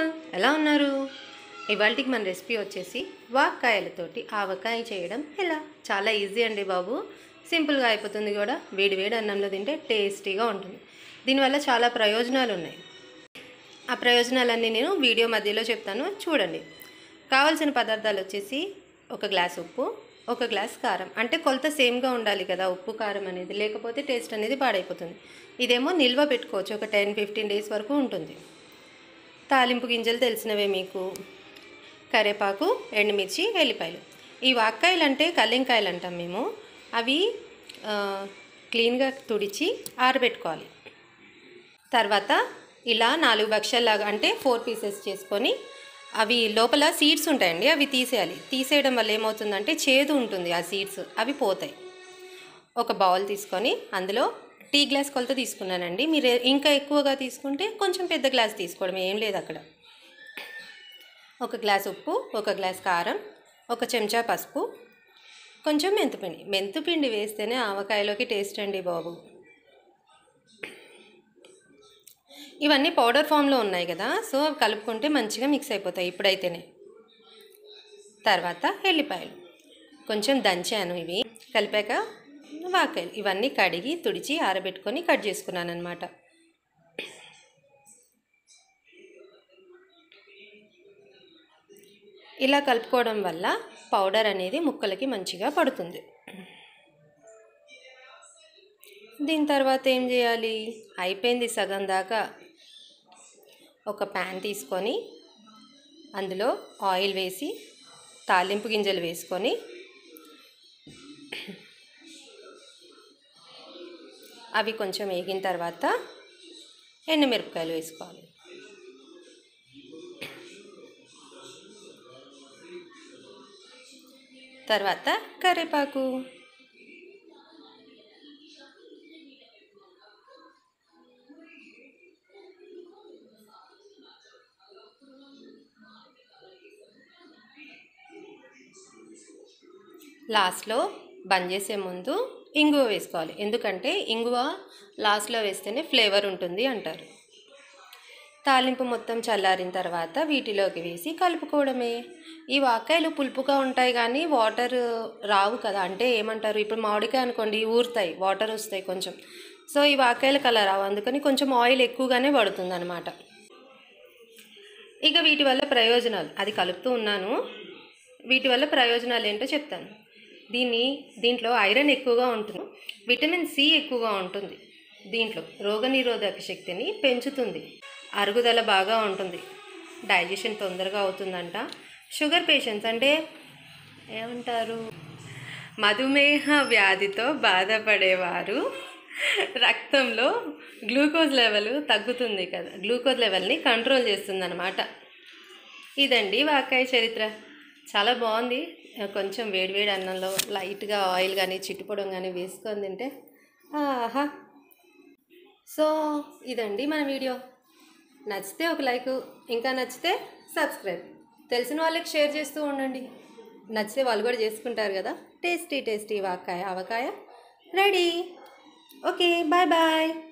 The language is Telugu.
ఎవ్రీవన్ ఎలా ఉన్నారు ఇవాళకి మన రెసిపీ వచ్చేసి వాక్కాయలతోటి ఆవకాయ చేయడం ఎలా చాలా ఈజీ అండి బాబు సింపుల్గా అయిపోతుంది కూడా వేడి వేడి అన్నంలో తింటే టేస్టీగా ఉంటుంది దీనివల్ల చాలా ప్రయోజనాలు ఉన్నాయి ఆ ప్రయోజనాలన్నీ నేను వీడియో మధ్యలో చెప్తాను చూడండి కావాల్సిన పదార్థాలు వచ్చేసి ఒక గ్లాస్ ఉప్పు ఒక గ్లాస్ కారం అంటే కొలత సేమ్గా ఉండాలి కదా ఉప్పు కారం అనేది లేకపోతే టేస్ట్ అనేది పాడైపోతుంది ఇదేమో నిల్వ పెట్టుకోవచ్చు ఒక టెన్ ఫిఫ్టీన్ డేస్ వరకు ఉంటుంది తాలింపు గింజలు తెలిసినవే మీకు కరివేపాకు ఎండుమిర్చి ఎల్లిపాయలు ఈ వాక్కాయలు అంటే కల్లింకాయలు అంటాం మేము అవి ఆ, క్లీన్గా తుడిచి ఆరబెట్టుకోవాలి తర్వాత ఇలా నాలుగు బక్షల్లాగా అంటే ఫోర్ పీసెస్ చేసుకొని అవి లోపల సీడ్స్ ఉంటాయండి అవి తీసేయాలి తీసేయడం వల్ల ఏమవుతుందంటే చేదు ఉంటుంది ఆ సీడ్స్ అవి పోతాయి ఒక బౌల్ తీసుకొని అందులో టీ గ్లాస్ కొలత తీసుకున్నానండి మీరు ఇంకా ఎక్కువగా తీసుకుంటే కొంచెం పెద్ద గ్లాస్ తీసుకోవడం ఏం లేదు అక్కడ ఒక గ్లాస్ ఉప్పు ఒక గ్లాస్ కారం ఒక చెంచా పసుపు కొంచెం మెంతుపిండి మెంతుపిండి వేస్తేనే ఆవకాయలోకి టేస్ట్ అండి బాబు ఇవన్నీ పౌడర్ ఫామ్లో ఉన్నాయి కదా సో అవి కలుపుకుంటే మంచిగా మిక్స్ అయిపోతాయి ఇప్పుడైతేనే తర్వాత ఎల్లిపాయలు కొంచెం దంచాను ఇవి కలిపాక వాకాయలు ఇవన్నీ కడిగి తుడిచి ఆరబెట్టుకొని కట్ చేసుకున్నాను అనమాట ఇలా కలుపుకోవడం వల్ల పౌడర్ అనేది ముక్కలకి మంచిగా పడుతుంది దీని తర్వాత ఏం చేయాలి అయిపోయింది సగం దాకా ఒక ప్యాన్ తీసుకొని అందులో ఆయిల్ వేసి తాలింపు గింజలు వేసుకొని అవి కొంచెం వేగిన తర్వాత ఎండుమిరపకాయలు వేసుకోవాలి తర్వాత కరివేపాకు లాస్ట్లో బంద్ చేసే ముందు ఇంగువ వేసుకోవాలి ఎందుకంటే ఇంగువ లాస్ట్లో వేస్తేనే ఫ్లేవర్ ఉంటుంది అంటారు తాలింపు మొత్తం చల్లారిన తర్వాత వీటిలోకి వేసి కలుపుకోవడమే ఈ వాకాయలు పులుపుగా ఉంటాయి కానీ వాటర్ రావు కదా అంటే ఏమంటారు ఇప్పుడు మామిడికాయ అనుకోండి ఊరుతాయి వాటర్ వస్తాయి కొంచెం సో ఈ వాకాయలు కలర్ రావు అందుకని కొంచెం ఆయిల్ ఎక్కువగానే పడుతుంది అనమాట ఇక వీటి వల్ల ప్రయోజనాలు అది కలుపుతూ ఉన్నాను వీటి వల్ల ప్రయోజనాలు ఏంటో చెప్తాను దీన్ని దీంట్లో ఐరన్ ఎక్కువగా ఉంటుంది విటమిన్ సి ఎక్కువగా ఉంటుంది దీంట్లో రోగనిరోధక శక్తిని పెంచుతుంది అరుగుదల బాగా ఉంటుంది డైజెషన్ తొందరగా అవుతుందంట షుగర్ పేషెంట్స్ అంటే ఏమంటారు మధుమేహ వ్యాధితో బాధపడేవారు రక్తంలో గ్లూకోజ్ లెవెల్ తగ్గుతుంది కదా గ్లూకోజ్ లెవెల్ని కంట్రోల్ చేస్తుంది ఇదండి వాకాయ చరిత్ర చాలా బాగుంది కొంచెం వేడివేడి అన్నంలో లైట్గా ఆయిల్ కానీ చిట్టుపొడం కానీ వేసుకొని తింటే ఆహా సో ఇదండి మన వీడియో నచ్చితే ఒక లైక్ ఇంకా నచ్చితే సబ్స్క్రైబ్ తెలిసిన వాళ్ళకి షేర్ చేస్తూ ఉండండి నచ్చితే వాళ్ళు కూడా చేసుకుంటారు కదా టేస్టీ టేస్టీ వాకాయ ఆవకాయ రెడీ ఓకే బాయ్ బాయ్